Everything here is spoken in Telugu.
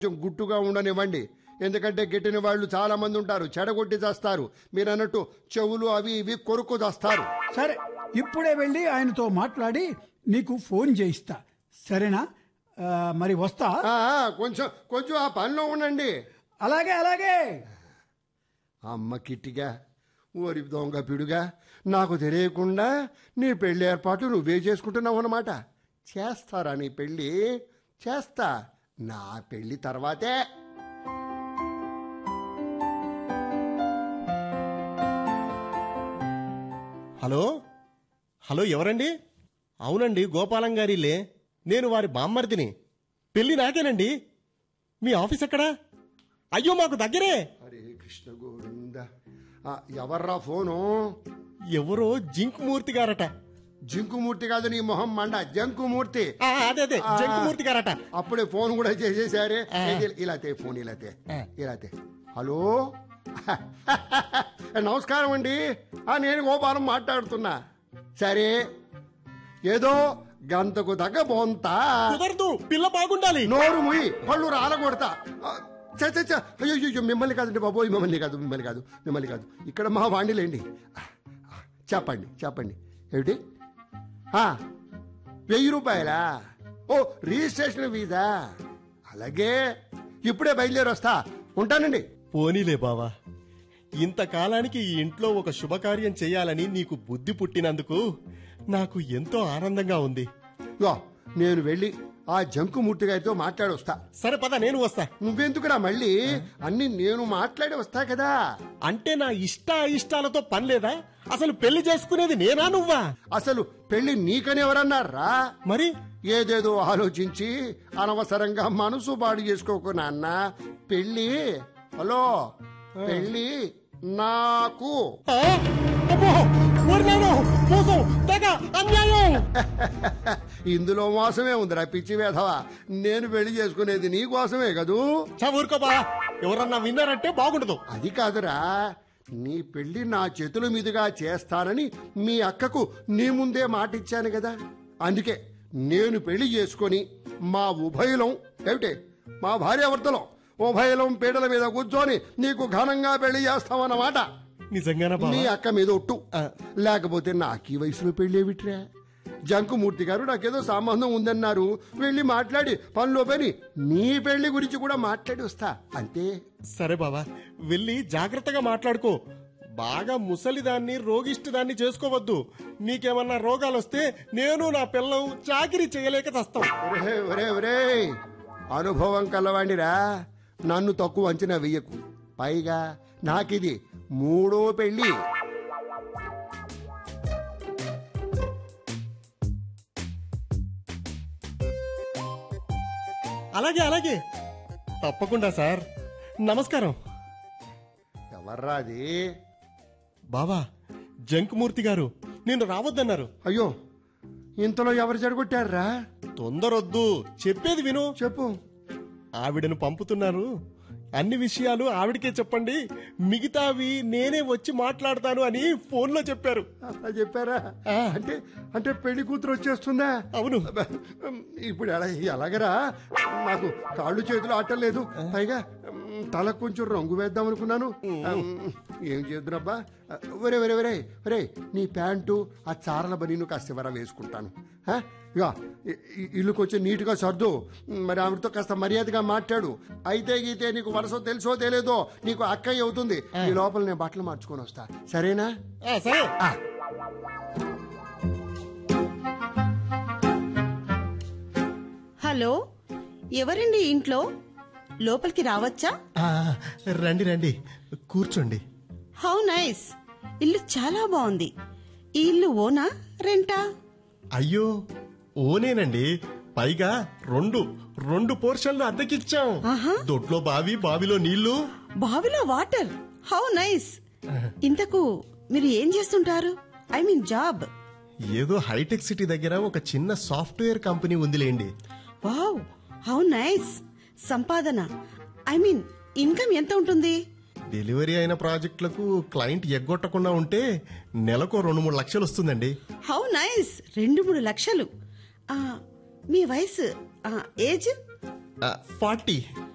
కొంచెం గుట్టుగా ఉండనివ్వండి ఎందుకంటే గిట్టిన వాళ్ళు చాలా మంది ఉంటారు చెడగొట్టి చేస్తారు మీరు అన్నట్టు చెవులు అవి ఇవి కొరుకు చేస్తారు సరే ఇప్పుడే వెళ్ళి ఆయనతో మాట్లాడి నీకు ఫోన్ చేయిస్తా సరేనా ఆ, మరి వస్తా ఆ, ఆ, కొంచెం కొంచెం ఆ పనిలో ఉండండి అలాగే అలాగే అమ్మ కిట్టిగా ఓరి దొంగ పిడుగా నాకు తెలియకుండా నీ పెళ్లి ఏర్పాటు నువ్వే చేసుకుంటున్నావు అన్నమాట చేస్తారా నీ పెళ్లి చేస్తా నా పెళ్లి తర్వాతే హలో హలో ఎవరండి అవునండి గోపాలం గారిలే నేను వారి బామ్మర్దిని పెళ్లి నాకేనండి మీ ఆఫీస్ ఎక్కడా అయ్యో మాకు దగ్గరే హరే కృష్ణ గోవింద ఆ, ఎవర్రా ఫోను ఎవరో జింక్ మూర్తి గారట జింకుమూర్తి కాదు నీ మొహం మండ జంకుమూర్తి ఆ, అదే అదే జింక్ మూర్తి గారట అప్పుడే ఫోన్ కూడా చేసేసారే ఇది- ఇలా తే ఫోన్ ఇలా తే ఇలా తే హలో నమస్కారం అండి ఆ, నేను గోపాలం మాట్లాడుతున్నా సరే ఏదో గంతకు తగ్గ బొంతా కుదరదు పిల్ల బాగుండాలి నోరు ముయి పళ్ళు రాలగొడతా ఆ, చ్చ, చ్చ, చ్చ. అయ్యో అయ్యో, అయ్యో, మిమ్మల్ని కాదండి బాబోయ్ మిమ్మల్ని కాదు మిమ్మల్ని కాదు మిమ్మల్ని కాదు ఇక్కడ మా వాణిలేండి ఆ, ఆ, చెప్పండి చెప్పండి ఏమిటి ఆ, వెయ్యి రూపాయలా ఓ రిజిస్ట్రేషన్ ఫీజా అలాగే ఇప్పుడే బయలుదేరి వస్తా ఉంటానండి పోనీలే బావా ఇంతకాలానికి ఈ ఇంట్లో ఒక శుభకార్యం చేయాలని నీకు బుద్ధి పుట్టినందుకు నాకు ఎంతో ఆనందంగా ఉంది ఇగో నేను వెళ్ళి ఆ జంకుమూర్తి గారితో మాట్లాడి వస్తా సరే పద నేను వస్తా నువ్వెందుకురా మళ్ళీ అన్ని నేను మాట్లాడి వస్తా కదా అంటే నా ఇష్ట ఇష్టాలతో పని లేదా అసలు పెళ్లి చేసుకునేది నేనా నువ్వా అసలు పెళ్లి నీకని ఎవరన్నారా మరి ఏదేదో ఆలోచించి అనవసరంగా మనసు పాడు చేసుకోకు నాన్న పెళ్ళి హలో పెళ్ళి నాకు ఆ? అమ్మో! ఓరి నాయనో! మోసం! దగ! అన్యాయం! ఇందులో మోసమే ఉందిరా పిచ్చి వేధవా నేను పెళ్లి చేసుకునేది నీ కోసమే కదూ చా ఊరుకో బా ఎవరన్నా విన్నారంటే బాగుండదు అది కాదురా నీ పెళ్లి నా చేతుల మీదుగా చేస్తానని మీ అక్కకు నీ ముందే మాట ఇచ్చాను కదా అందుకే నేను పెళ్లి చేసుకొని మా ఉభయలం ఏమిటే మా భార్యాభర్తలం ఉభయలం పీటల మీద కూర్చొని నీకు ఘనంగా పెళ్లి చేస్తామన్నమాట నిజంగానా బావా? నీ అక్క మీద ఒట్టు లేకపోతే నాకు ఈ వయసులో పెళ్ళేవిట్రా జంకుమూర్తి గారు నాకేదో సంబంధం ఉందన్నారు వెళ్ళి మాట్లాడి పనిలో పని నీ పెళ్లి గురించి కూడా మాట్లాడి వస్తా అంతే సరే బాబా వెళ్ళి జాగ్రత్తగా మాట్లాడుకో బాగా ముసలిదాన్ని రోగిష్టిదాన్ని చేసుకోవద్దు నీకేమన్నా రోగాలు వస్తే నేను నా పిల్లం చాకిరీ చేయలేక చస్తాం ఒరే ఒరే ఒరే అనుభవం కలవాడిరా నన్ను తక్కువ అంచనా వెయ్యకు పైగా నాకిది మూడో పెళ్లి అలాగే అలాగే తప్పకుండా సార్ నమస్కారం ఎవర్రా అది బావా జంకుమూర్తి గారు నేను రావద్దన్నారు అయ్యో ఇంతలో ఎవరు జరగొట్టారా తొందరొద్దు చెప్పేది విను చెప్పు ఆవిడను పంపుతున్నారు అన్ని విషయాలు ఆవిడకే చెప్పండి మిగతావి నేనే వచ్చి మాట్లాడతాను అని ఫోన్లో చెప్పారు అలా చెప్పారా ఆ. అంటే అంటే పెళ్లి కూతురు వచ్చేస్తుందా అవును ఇప్పుడు ఎలా ఎలాగరా నాకు కాళ్ళు చేతులు ఆటలేదు పైగా మ్, తల కొంచెం రంగు వేద్దాం అనుకున్నాను మ్, ఏం చేద్దురబ్బా ఒరే ఒరే ఒరే ఒరే నీ ప్యాంటు ఆ చారల బనీను కాస్త ఎవరా వేసుకుంటాను హ? ఇగో ఇ- ఇ- ఇల్లు కొంచెం నీట్గా సర్దు మరి ఆవిడతో కాస్త మర్యాదగా మాట్లాడు అయితే గీతే నీకు వరసో తెలుసో తెలియదో నీకు అక్కయ్య అవుతుంది ఈ లోపల నేను బట్టలు మార్చుకొని వస్తా సరేనా ఆ, సరే ఆ. హలో ఎవరండి ఇంట్లో లోపలికి రావచ్చా ఆ, రండి రండి కూర్చోండి హౌ నైస్ ఇల్లు చాలా బాగుంది ఈ ఇల్లు ఓనా రెంటా అయ్యో ఓనేనండి పైగా రెండు రెండు పోర్షన్లు అద్దెకిచ్చాం ఆహా. దొడ్లో బావి బావిలో నీళ్లు బావిలో వాటర్ హౌ నైస్ ఇంతకు మీరు ఏం చేస్తుంటారు ఐ మీన్ జాబ్ ఏదో హైటెక్ సిటీ దగ్గర ఒక చిన్న సాఫ్ట్వేర్ కంపెనీ ఉందిలేండి వావ్ హౌ నైస్ సంపాదన ఐ మీన్ ఇన్కమ్ ఎంత ఉంటుంది డెలివరీ అయిన ప్రాజెక్టులకు క్లయింట్ ఎగ్గొట్టకుండా ఉంటే నెలకు రెండు మూడు లక్షలు వస్తుందండి హౌ నైస్ రెండు మూడు లక్షలు ఆ, మీ వయసు ఆ, ఏజ్ ఫార్టీ